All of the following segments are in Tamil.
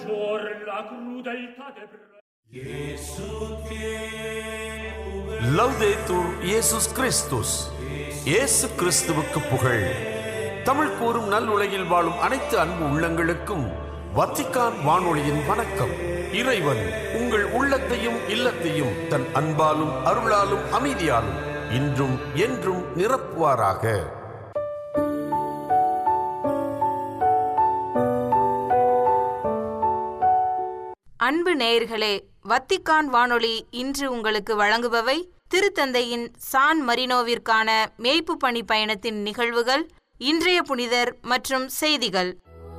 por la crudeltà de லவ்தேத்தூர் இயேசுஸ் கிறிஸ்துஸ் இயேசு கிறிஸ்துவுக்கு புகழ் தமிழ் கூறும் நல் உலகில் வாழும் அனைத்து அன்பு உள்ளங்களுக்கும் வத்திக்கான் வானொலியின் வணக்கம் இறைவன் உங்கள் உள்ளத்தையும் இல்லத்தையும் தன் அன்பாலும் அருளாலும் அமைதியாலும் இன்றும் என்றும் நிரப்புவாராக அன்பு நேயர்களே வத்திக்கான் வானொலி இன்று உங்களுக்கு வழங்குபவை திருத்தந்தையின் சான் மரினோவிற்கான மேய்ப்பு பணி பயணத்தின் நிகழ்வுகள் இன்றைய புனிதர் மற்றும் செய்திகள்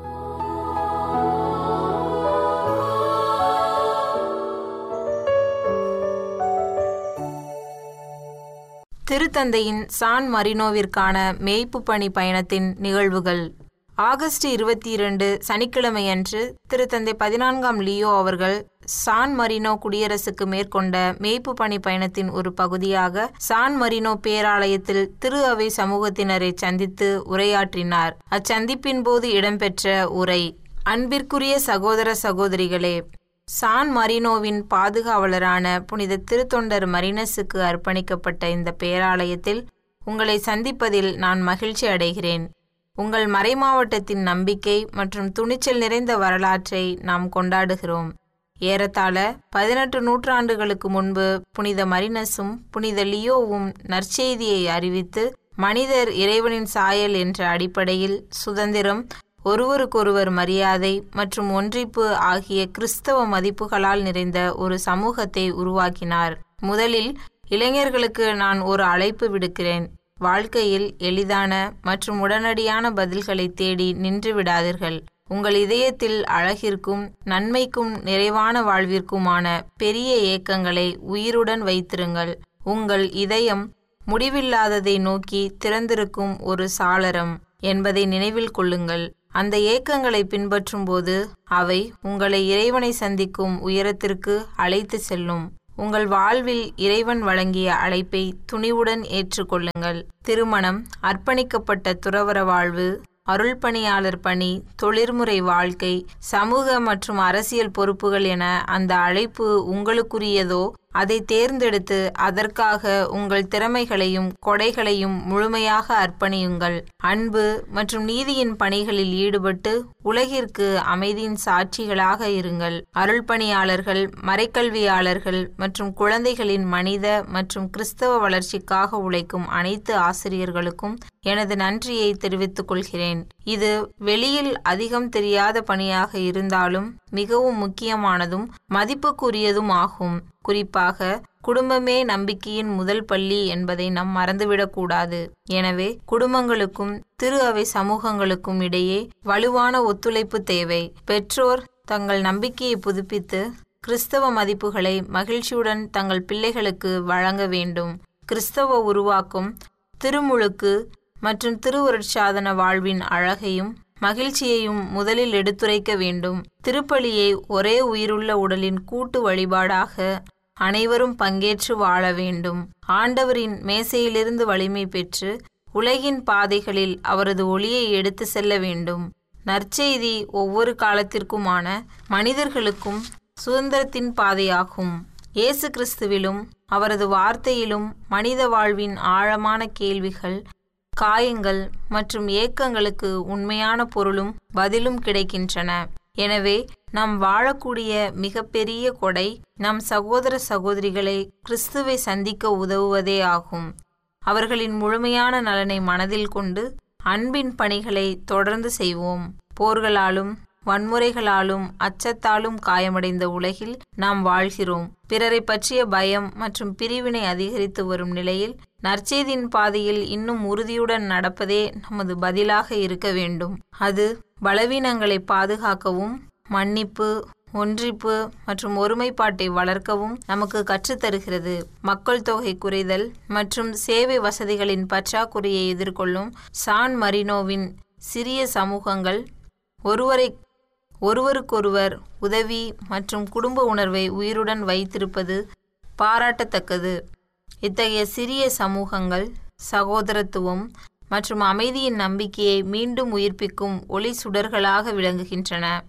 திருத்தந்தையின் சான் மரினோவிற்கான மேய்ப்பு பணி பயணத்தின் நிகழ்வுகள் ஆகஸ்ட் இருபத்தி இரண்டு சனிக்கிழமையன்று திருத்தந்தை பதினான்காம் லியோ அவர்கள் சான் மரினோ குடியரசுக்கு மேற்கொண்ட மேய்ப்பு பணி பயணத்தின் ஒரு பகுதியாக சான் மரினோ பேராலயத்தில் திரு அவை சமூகத்தினரை சந்தித்து உரையாற்றினார் அச்சந்திப்பின் போது இடம்பெற்ற உரை அன்பிற்குரிய சகோதர சகோதரிகளே சான் மரினோவின் பாதுகாவலரான புனித திருத்தொண்டர் மரினஸுக்கு அர்ப்பணிக்கப்பட்ட இந்த பேராலயத்தில் உங்களை சந்திப்பதில் நான் மகிழ்ச்சி அடைகிறேன் உங்கள் மறைமாவட்டத்தின் நம்பிக்கை மற்றும் துணிச்சல் நிறைந்த வரலாற்றை நாம் கொண்டாடுகிறோம் ஏறத்தாழ பதினெட்டு நூற்றாண்டுகளுக்கு முன்பு புனித மரினஸும் புனித லியோவும் நற்செய்தியை அறிவித்து மனிதர் இறைவனின் சாயல் என்ற அடிப்படையில் சுதந்திரம் ஒருவருக்கொருவர் மரியாதை மற்றும் ஒன்றிப்பு ஆகிய கிறிஸ்தவ மதிப்புகளால் நிறைந்த ஒரு சமூகத்தை உருவாக்கினார் முதலில் இளைஞர்களுக்கு நான் ஒரு அழைப்பு விடுக்கிறேன் வாழ்க்கையில் எளிதான மற்றும் உடனடியான பதில்களை தேடி நின்று விடாதீர்கள் உங்கள் இதயத்தில் அழகிற்கும் நன்மைக்கும் நிறைவான வாழ்விற்குமான பெரிய ஏக்கங்களை உயிருடன் வைத்திருங்கள் உங்கள் இதயம் முடிவில்லாததை நோக்கி திறந்திருக்கும் ஒரு சாளரம் என்பதை நினைவில் கொள்ளுங்கள் அந்த ஏக்கங்களை பின்பற்றும் போது அவை உங்களை இறைவனை சந்திக்கும் உயரத்திற்கு அழைத்து செல்லும் உங்கள் வாழ்வில் இறைவன் வழங்கிய அழைப்பை துணிவுடன் ஏற்றுக்கொள்ளுங்கள் திருமணம் அர்ப்பணிக்கப்பட்ட துறவர வாழ்வு அருள்பணியாளர் பணி தொழிற்முறை வாழ்க்கை சமூக மற்றும் அரசியல் பொறுப்புகள் என அந்த அழைப்பு உங்களுக்குரியதோ அதை தேர்ந்தெடுத்து அதற்காக உங்கள் திறமைகளையும் கொடைகளையும் முழுமையாக அர்ப்பணியுங்கள் அன்பு மற்றும் நீதியின் பணிகளில் ஈடுபட்டு உலகிற்கு அமைதியின் சாட்சிகளாக இருங்கள் அருள்பணியாளர்கள் மறைக்கல்வியாளர்கள் மற்றும் குழந்தைகளின் மனித மற்றும் கிறிஸ்தவ வளர்ச்சிக்காக உழைக்கும் அனைத்து ஆசிரியர்களுக்கும் எனது நன்றியை தெரிவித்துக் கொள்கிறேன் இது வெளியில் அதிகம் தெரியாத பணியாக இருந்தாலும் மிகவும் முக்கியமானதும் மதிப்புக்குரியதும் ஆகும் குறிப்பாக குடும்பமே நம்பிக்கையின் முதல் பள்ளி என்பதை நாம் மறந்துவிடக்கூடாது எனவே குடும்பங்களுக்கும் திரு அவை சமூகங்களுக்கும் இடையே வலுவான ஒத்துழைப்பு தேவை பெற்றோர் தங்கள் நம்பிக்கையை புதுப்பித்து கிறிஸ்தவ மதிப்புகளை மகிழ்ச்சியுடன் தங்கள் பிள்ளைகளுக்கு வழங்க வேண்டும் கிறிஸ்தவ உருவாக்கும் திருமுழுக்கு மற்றும் திருவருட்சாதன வாழ்வின் அழகையும் மகிழ்ச்சியையும் முதலில் எடுத்துரைக்க வேண்டும் திருப்பலியை ஒரே உயிருள்ள உடலின் கூட்டு வழிபாடாக அனைவரும் பங்கேற்று வாழ வேண்டும் ஆண்டவரின் மேசையிலிருந்து வலிமை பெற்று உலகின் பாதைகளில் அவரது ஒளியை எடுத்து செல்ல வேண்டும் நற்செய்தி ஒவ்வொரு காலத்திற்குமான மனிதர்களுக்கும் சுதந்திரத்தின் பாதையாகும் இயேசு கிறிஸ்துவிலும் அவரது வார்த்தையிலும் மனித வாழ்வின் ஆழமான கேள்விகள் காயங்கள் மற்றும் ஏக்கங்களுக்கு உண்மையான பொருளும் பதிலும் கிடைக்கின்றன எனவே நாம் வாழக்கூடிய மிகப்பெரிய கொடை நம் சகோதர சகோதரிகளை கிறிஸ்துவை சந்திக்க உதவுவதே ஆகும் அவர்களின் முழுமையான நலனை மனதில் கொண்டு அன்பின் பணிகளை தொடர்ந்து செய்வோம் போர்களாலும் வன்முறைகளாலும் அச்சத்தாலும் காயமடைந்த உலகில் நாம் வாழ்கிறோம் பிறரை பற்றிய பயம் மற்றும் பிரிவினை அதிகரித்து வரும் நிலையில் நற்செய்தியின் பாதையில் இன்னும் உறுதியுடன் நடப்பதே நமது பதிலாக இருக்க வேண்டும் அது பலவீனங்களை பாதுகாக்கவும் மன்னிப்பு ஒன்றிப்பு மற்றும் ஒருமைப்பாட்டை வளர்க்கவும் நமக்கு கற்றுத்தருகிறது மக்கள் தொகை குறைதல் மற்றும் சேவை வசதிகளின் பற்றாக்குறையை எதிர்கொள்ளும் சான் மரினோவின் சிறிய சமூகங்கள் ஒருவரை ஒருவருக்கொருவர் உதவி மற்றும் குடும்ப உணர்வை உயிருடன் வைத்திருப்பது பாராட்டத்தக்கது இத்தகைய சிறிய சமூகங்கள் சகோதரத்துவம் மற்றும் அமைதியின் நம்பிக்கையை மீண்டும் உயிர்ப்பிக்கும் ஒளி சுடர்களாக விளங்குகின்றன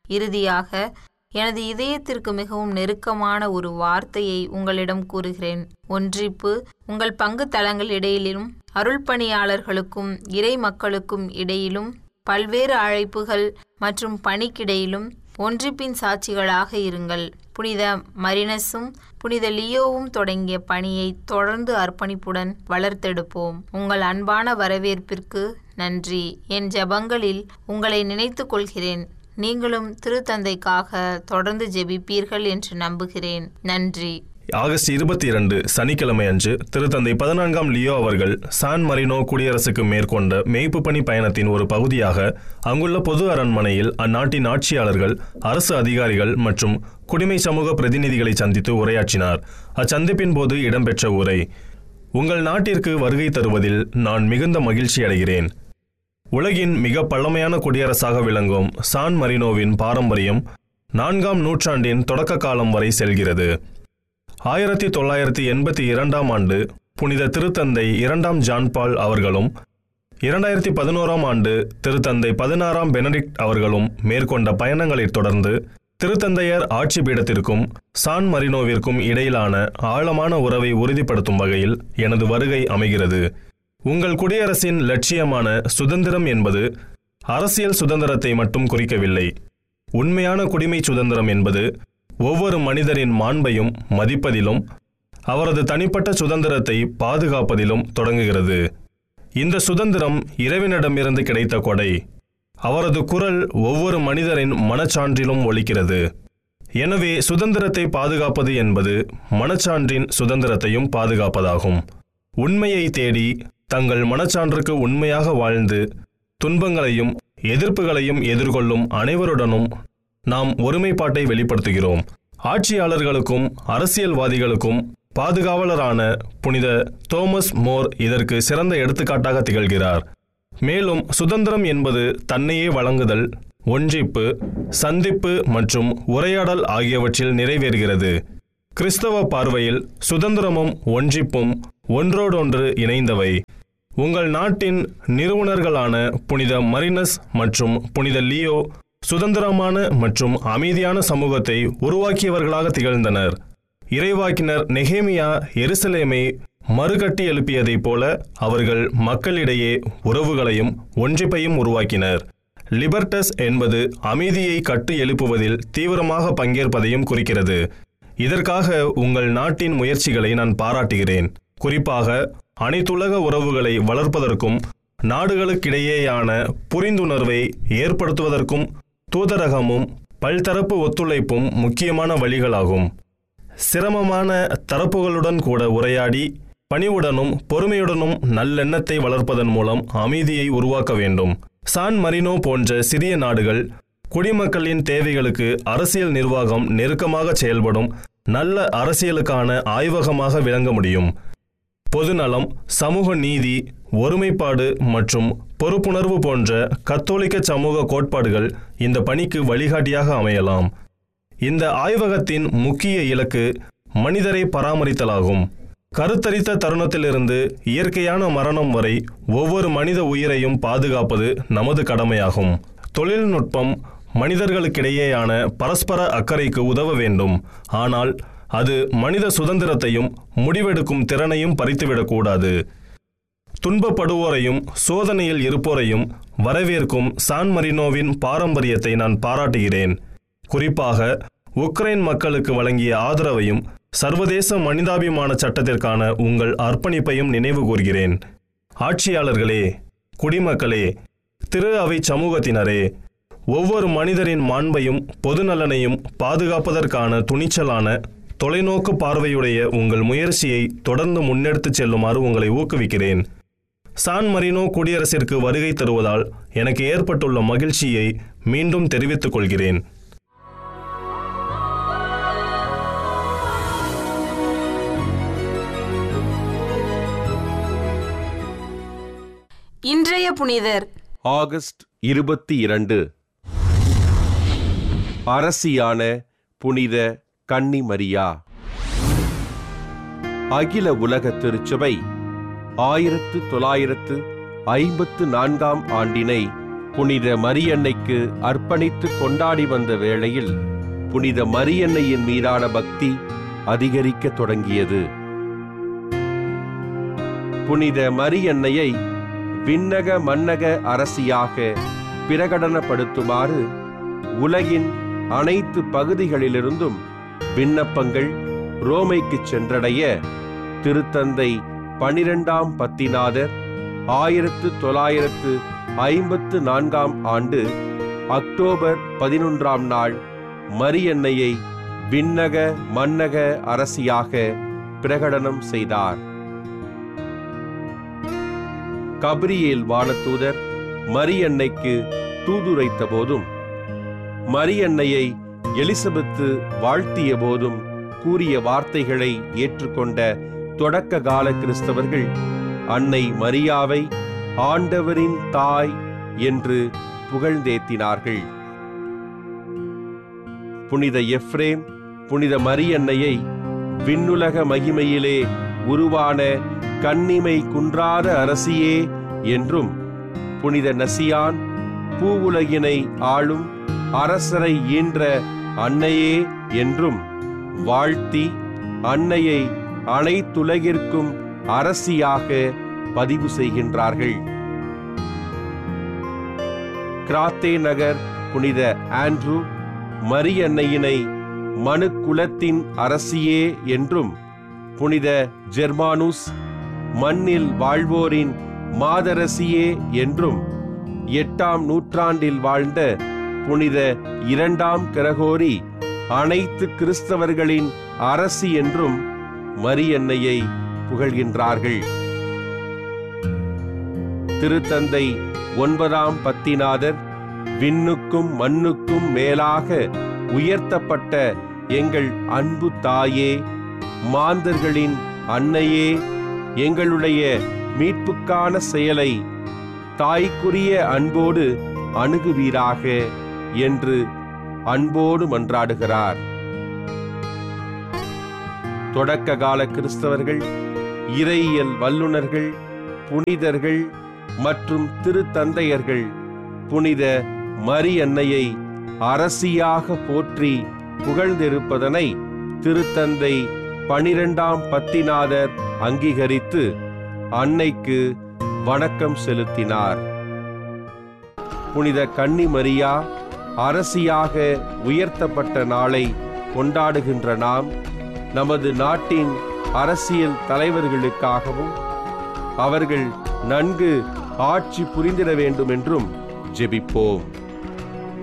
இறுதியாக எனது இதயத்திற்கு மிகவும் நெருக்கமான ஒரு வார்த்தையை உங்களிடம் கூறுகிறேன் ஒன்றிப்பு உங்கள் பங்கு தளங்களிடையிலும் அருள்பணியாளர்களுக்கும் இறை மக்களுக்கும் இடையிலும் பல்வேறு அழைப்புகள் மற்றும் பணிக்கிடையிலும் ஒன்றிப்பின் சாட்சிகளாக இருங்கள் புனித மரினஸும் புனித லியோவும் தொடங்கிய பணியை தொடர்ந்து அர்ப்பணிப்புடன் வளர்த்தெடுப்போம் உங்கள் அன்பான வரவேற்பிற்கு நன்றி என் ஜெபங்களில் உங்களை நினைத்துக் கொள்கிறேன் நீங்களும் திருத்தந்தைக்காக தொடர்ந்து ஜெபிப்பீர்கள் என்று நம்புகிறேன் நன்றி ஆகஸ்ட் இருபத்தி இரண்டு சனிக்கிழமை அன்று திருத்தந்தை பதினான்காம் லியோ அவர்கள் சான் மரினோ குடியரசுக்கு மேற்கொண்ட மேய்ப்பு பணி பயணத்தின் ஒரு பகுதியாக அங்குள்ள பொது அரண்மனையில் அந்நாட்டின் ஆட்சியாளர்கள் அரசு அதிகாரிகள் மற்றும் குடிமை சமூக பிரதிநிதிகளை சந்தித்து உரையாற்றினார் அச்சந்திப்பின் போது இடம்பெற்ற உரை உங்கள் நாட்டிற்கு வருகை தருவதில் நான் மிகுந்த மகிழ்ச்சி அடைகிறேன் உலகின் மிக பழமையான குடியரசாக விளங்கும் சான் மரினோவின் பாரம்பரியம் நான்காம் நூற்றாண்டின் தொடக்க காலம் வரை செல்கிறது ஆயிரத்தி தொள்ளாயிரத்தி எண்பத்தி இரண்டாம் ஆண்டு புனித திருத்தந்தை இரண்டாம் ஜான்பால் அவர்களும் இரண்டாயிரத்தி பதினோராம் ஆண்டு திருத்தந்தை பதினாறாம் பெனடிக்ட் அவர்களும் மேற்கொண்ட பயணங்களைத் தொடர்ந்து திருத்தந்தையர் ஆட்சி பீடத்திற்கும் சான் மரினோவிற்கும் இடையிலான ஆழமான உறவை உறுதிப்படுத்தும் வகையில் எனது வருகை அமைகிறது உங்கள் குடியரசின் லட்சியமான சுதந்திரம் என்பது அரசியல் சுதந்திரத்தை மட்டும் குறிக்கவில்லை உண்மையான குடிமை சுதந்திரம் என்பது ஒவ்வொரு மனிதரின் மாண்பையும் மதிப்பதிலும் அவரது தனிப்பட்ட சுதந்திரத்தை பாதுகாப்பதிலும் தொடங்குகிறது இந்த சுதந்திரம் இறைவனிடமிருந்து கிடைத்த கொடை அவரது குரல் ஒவ்வொரு மனிதரின் மனச்சான்றிலும் ஒலிக்கிறது எனவே சுதந்திரத்தை பாதுகாப்பது என்பது மனச்சான்றின் சுதந்திரத்தையும் பாதுகாப்பதாகும் உண்மையை தேடி தங்கள் மனச்சான்றுக்கு உண்மையாக வாழ்ந்து துன்பங்களையும் எதிர்ப்புகளையும் எதிர்கொள்ளும் அனைவருடனும் நாம் ஒருமைப்பாட்டை வெளிப்படுத்துகிறோம் ஆட்சியாளர்களுக்கும் அரசியல்வாதிகளுக்கும் பாதுகாவலரான புனித தோமஸ் மோர் இதற்கு சிறந்த எடுத்துக்காட்டாக திகழ்கிறார் மேலும் சுதந்திரம் என்பது தன்னையே வழங்குதல் ஒன்றிப்பு சந்திப்பு மற்றும் உரையாடல் ஆகியவற்றில் நிறைவேறுகிறது கிறிஸ்தவ பார்வையில் சுதந்திரமும் ஒன்றிப்பும் ஒன்றோடொன்று இணைந்தவை உங்கள் நாட்டின் நிறுவனர்களான புனித மரினஸ் மற்றும் புனித லியோ சுதந்திரமான மற்றும் அமைதியான சமூகத்தை உருவாக்கியவர்களாக திகழ்ந்தனர் இறைவாக்கினர் நெகேமியா எருசலேமை மறுகட்டி எழுப்பியதைப் போல அவர்கள் மக்களிடையே உறவுகளையும் ஒன்றிப்பையும் உருவாக்கினர் லிபர்டஸ் என்பது அமைதியை கட்டு எழுப்புவதில் தீவிரமாக பங்கேற்பதையும் குறிக்கிறது இதற்காக உங்கள் நாட்டின் முயற்சிகளை நான் பாராட்டுகிறேன் குறிப்பாக அனைத்துலக உறவுகளை வளர்ப்பதற்கும் நாடுகளுக்கிடையேயான புரிந்துணர்வை ஏற்படுத்துவதற்கும் தூதரகமும் பல்தரப்பு ஒத்துழைப்பும் முக்கியமான வழிகளாகும் சிரமமான தரப்புகளுடன் கூட உரையாடி பணிவுடனும் பொறுமையுடனும் நல்லெண்ணத்தை வளர்ப்பதன் மூலம் அமைதியை உருவாக்க வேண்டும் சான் மரினோ போன்ற சிறிய நாடுகள் குடிமக்களின் தேவைகளுக்கு அரசியல் நிர்வாகம் நெருக்கமாக செயல்படும் நல்ல அரசியலுக்கான ஆய்வகமாக விளங்க முடியும் பொதுநலம் சமூக நீதி ஒருமைப்பாடு மற்றும் பொறுப்புணர்வு போன்ற கத்தோலிக்க சமூக கோட்பாடுகள் இந்த பணிக்கு வழிகாட்டியாக அமையலாம் இந்த ஆய்வகத்தின் முக்கிய இலக்கு மனிதரை பராமரித்தலாகும் கருத்தரித்த தருணத்திலிருந்து இயற்கையான மரணம் வரை ஒவ்வொரு மனித உயிரையும் பாதுகாப்பது நமது கடமையாகும் தொழில்நுட்பம் மனிதர்களுக்கிடையேயான பரஸ்பர அக்கறைக்கு உதவ வேண்டும் ஆனால் அது மனித சுதந்திரத்தையும் முடிவெடுக்கும் திறனையும் பறித்துவிடக்கூடாது துன்பப்படுவோரையும் சோதனையில் இருப்போரையும் வரவேற்கும் சான் மரினோவின் பாரம்பரியத்தை நான் பாராட்டுகிறேன் குறிப்பாக உக்ரைன் மக்களுக்கு வழங்கிய ஆதரவையும் சர்வதேச மனிதாபிமான சட்டத்திற்கான உங்கள் அர்ப்பணிப்பையும் நினைவு கூர்கிறேன் ஆட்சியாளர்களே குடிமக்களே திரு அவை சமூகத்தினரே ஒவ்வொரு மனிதரின் மாண்பையும் பொதுநலனையும் பாதுகாப்பதற்கான துணிச்சலான தொலைநோக்கு பார்வையுடைய உங்கள் முயற்சியை தொடர்ந்து முன்னெடுத்துச் செல்லுமாறு உங்களை ஊக்குவிக்கிறேன் சான் மரினோ குடியரசிற்கு வருகை தருவதால் எனக்கு ஏற்பட்டுள்ள மகிழ்ச்சியை மீண்டும் தெரிவித்துக் கொள்கிறேன் இன்றைய புனிதர் ஆகஸ்ட் இருபத்தி இரண்டு அரசியான புனித கன்னி மரியா அகில உலக திருச்சபை ஆயிரத்து தொள்ளாயிரத்து ஐம்பத்து நான்காம் ஆண்டினை புனித மரியன்னைக்கு அர்ப்பணித்து கொண்டாடி வந்த வேளையில் புனித மரியன்னையின் மீதான பக்தி அதிகரிக்கத் தொடங்கியது புனித மரியன்னையை விண்ணக மன்னக அரசியாக பிரகடனப்படுத்துமாறு உலகின் அனைத்து பகுதிகளிலிருந்தும் விண்ணப்பங்கள் ரோமைக்கு சென்றடைய திருத்தந்தை பனிரெண்டாம் பத்திநாதர் ஆயிரத்து தொள்ளாயிரத்து ஐம்பத்து நான்காம் ஆண்டு அக்டோபர் பதினொன்றாம் நாள் மரியன்னையை விண்ணக மன்னக அரசியாக பிரகடனம் செய்தார் கபிரியேல் வானதூதர் மரியன்னைக்கு தூதுரைத்த போதும் மரியன்னையை எலிசபெத்து வாழ்த்திய போதும் கூறிய வார்த்தைகளை ஏற்றுக்கொண்ட தொடக்க கால கிறிஸ்தவர்கள் அன்னை மரியாவை ஆண்டவரின் தாய் என்று புகழ்ந்தேத்தினார்கள் புனித எஃப்ரேம் புனித மரியன்னையை விண்ணுலக மகிமையிலே உருவான கன்னிமை குன்றாத அரசியே என்றும் புனித நசியான் பூவுலகினை ஆளும் அரசரை ஈன்ற அன்னையே என்றும் வாழ்த்தி அன்னையை அனைத்துலகிற்கும் அரசியாக பதிவு செய்கின்றார்கள் கிராத்தே நகர் புனித ஆண்ட்ரூ மரியன்னையினை மனு குலத்தின் அரசியே என்றும் புனித ஜெர்மானுஸ் மண்ணில் வாழ்வோரின் மாதரசியே என்றும் எட்டாம் நூற்றாண்டில் வாழ்ந்த புனித இரண்டாம் கிரகோரி அனைத்து கிறிஸ்தவர்களின் அரசி என்றும் மரியன்னையை புகழ்கின்றார்கள் திருத்தந்தை ஒன்பதாம் பத்திநாதர் விண்ணுக்கும் மண்ணுக்கும் மேலாக உயர்த்தப்பட்ட எங்கள் அன்பு தாயே மாந்தர்களின் அன்னையே எங்களுடைய மீட்புக்கான செயலை தாய்க்குரிய அன்போடு அணுகுவீராக என்று அன்போடு மன்றாடுகிறார் தொடக்க கால கிறிஸ்தவர்கள் இறையியல் வல்லுனர்கள் புனிதர்கள் மற்றும் திருத்தந்தையர்கள் புனித மரியன்னையை அரசியாக போற்றி புகழ்ந்திருப்பதனை திருத்தந்தை பனிரெண்டாம் பத்திநாதர் அங்கீகரித்து அன்னைக்கு வணக்கம் செலுத்தினார் புனித கன்னி மரியா அரசியாக உயர்த்தப்பட்ட நாளை கொண்டாடுகின்ற நாம் நமது நாட்டின் அரசியல் தலைவர்களுக்காகவும் அவர்கள் நன்கு ஆட்சி புரிந்திட வேண்டும் என்றும் ஜெபிப்போம்